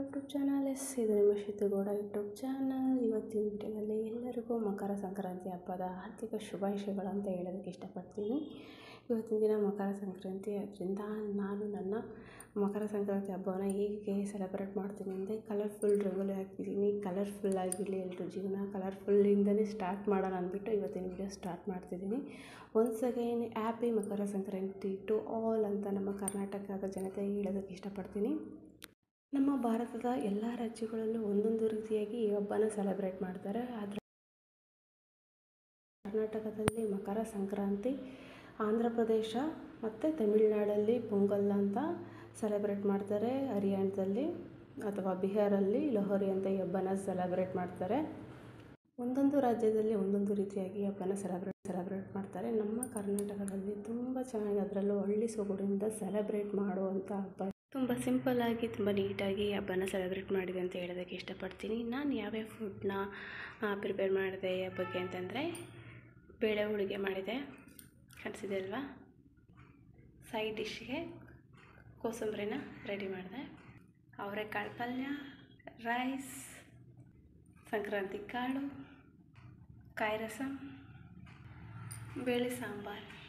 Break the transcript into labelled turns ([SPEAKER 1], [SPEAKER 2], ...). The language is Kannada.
[SPEAKER 1] ಯೂಟ್ಯೂಬ್ ಚಾನಲ್ ಎಸ್ ಇದು ನಿಮ್ಮ ಶಿತುಗೌಡ ಯೂಟ್ಯೂಬ್ ಚಾನಲ್ ಇವತ್ತಿನ ವಿಡಿಯೋದಲ್ಲಿ ಎಲ್ಲರಿಗೂ ಮಕರ ಸಂಕ್ರಾಂತಿ ಹಬ್ಬದ ಆರ್ಥಿಕ ಶುಭಾಶಯಗಳು ಅಂತ ಹೇಳೋದಕ್ಕೆ ಇಷ್ಟಪಡ್ತೀನಿ ಇವತ್ತಿನ ದಿನ ಮಕರ ಸಂಕ್ರಾಂತಿ ಅದರಿಂದ ನಾನು ನನ್ನ ಮಕರ ಸಂಕ್ರಾಂತಿ ಹಬ್ಬವನ್ನು ಹೇಗೆ ಸೆಲೆಬ್ರೇಟ್ ಮಾಡ್ತೀನಿ ಅಂದರೆ ಕಲರ್ಫುಲ್ ರಂಗೋಲಿ ಹಾಕಿದ್ದೀನಿ ಕಲರ್ಫುಲ್ ಆಗಿರಲಿ ಎಲ್ಲರ ಜೀವನ ಕಲರ್ಫುಲ್ಲಿಂದಲೇ ಸ್ಟಾರ್ಟ್ ಮಾಡೋಣ ಅಂದ್ಬಿಟ್ಟು ಇವತ್ತಿನ ವಿಡಿಯೋ ಸ್ಟಾರ್ಟ್ ಮಾಡ್ತಿದ್ದೀನಿ once again happy Makara Sankranti to all ಅಂತ ನಮ್ಮ ಕರ್ನಾಟಕದ ಜನತೆಗೆ ಹೇಳೋದಕ್ಕೆ ಇಷ್ಟಪಡ್ತೀನಿ ನಮ್ಮ ಭಾರತದ ಎಲ್ಲ ರಾಜ್ಯಗಳಲ್ಲೂ ಒಂದೊಂದು ರೀತಿಯಾಗಿ ಈ ಹಬ್ಬನ ಸೆಲೆಬ್ರೇಟ್ ಮಾಡ್ತಾರೆ ಆದರೆ ಕರ್ನಾಟಕದಲ್ಲಿ ಮಕರ ಸಂಕ್ರಾಂತಿ ಆಂಧ್ರ ಪ್ರದೇಶ ಮತ್ತು ತಮಿಳುನಾಡಲ್ಲಿ ಪೊಂಗಲ್ ಅಂತ ಸೆಲೆಬ್ರೇಟ್ ಮಾಡ್ತಾರೆ ಹರಿಯಾಣದಲ್ಲಿ ಅಥವಾ ಬಿಹಾರಲ್ಲಿ ಲೋಹರಿ ಅಂತ ಈ ಹಬ್ಬನ ಸೆಲೆಬ್ರೇಟ್ ಮಾಡ್ತಾರೆ ಒಂದೊಂದು ರಾಜ್ಯದಲ್ಲಿ ಒಂದೊಂದು ರೀತಿಯಾಗಿ ಹಬ್ಬನ ಸೆಲೆಬ್ರೇಟ್ ಸೆಲೆಬ್ರೇಟ್ ಮಾಡ್ತಾರೆ ನಮ್ಮ ಕರ್ನಾಟಕದಲ್ಲಿ ತುಂಬ ಚೆನ್ನಾಗಿ ಅದರಲ್ಲೂ ಹಳ್ಳಿ ಸೊಗಡಿಂದ ಸೆಲೆಬ್ರೇಟ್ ಮಾಡುವಂಥ ಹಬ್ಬ ತುಂಬ ಸಿಂಪಲ್ಲಾಗಿ ತುಂಬ ನೀಟಾಗಿ ಹಬ್ಬನ ಸೆಲೆಬ್ರೇಟ್ ಮಾಡಿದೆ ಅಂತ ಹೇಳೋದಕ್ಕೆ ಇಷ್ಟಪಡ್ತೀನಿ ನಾನು ಯಾವ್ಯಾವ ಫುಡ್ನ ಪ್ರಿಪೇರ್ ಮಾಡಿದೆ ಈ ಹಬ್ಬಕ್ಕೆ ಅಂತಂದರೆ ಬೇಳೆ ಹೋಳಿಗೆ ಮಾಡಿದೆ ಕಾಣಿಸಿದೆ ಅಲ್ವಾ ಸೈಡ್ ಡಿಶ್ಗೆ ಕೋಸಂಬರಿನ ರೆಡಿ ಮಾಡಿದೆ ಅವರೆಕಾಳು ಪಲ್ಯ ರೈಸ್ ಸಂಕ್ರಾಂತಿ ಕಾಳು ಕಾಯಿ ರಸಂ ಬೇಳೆ ಸಾಂಬಾರು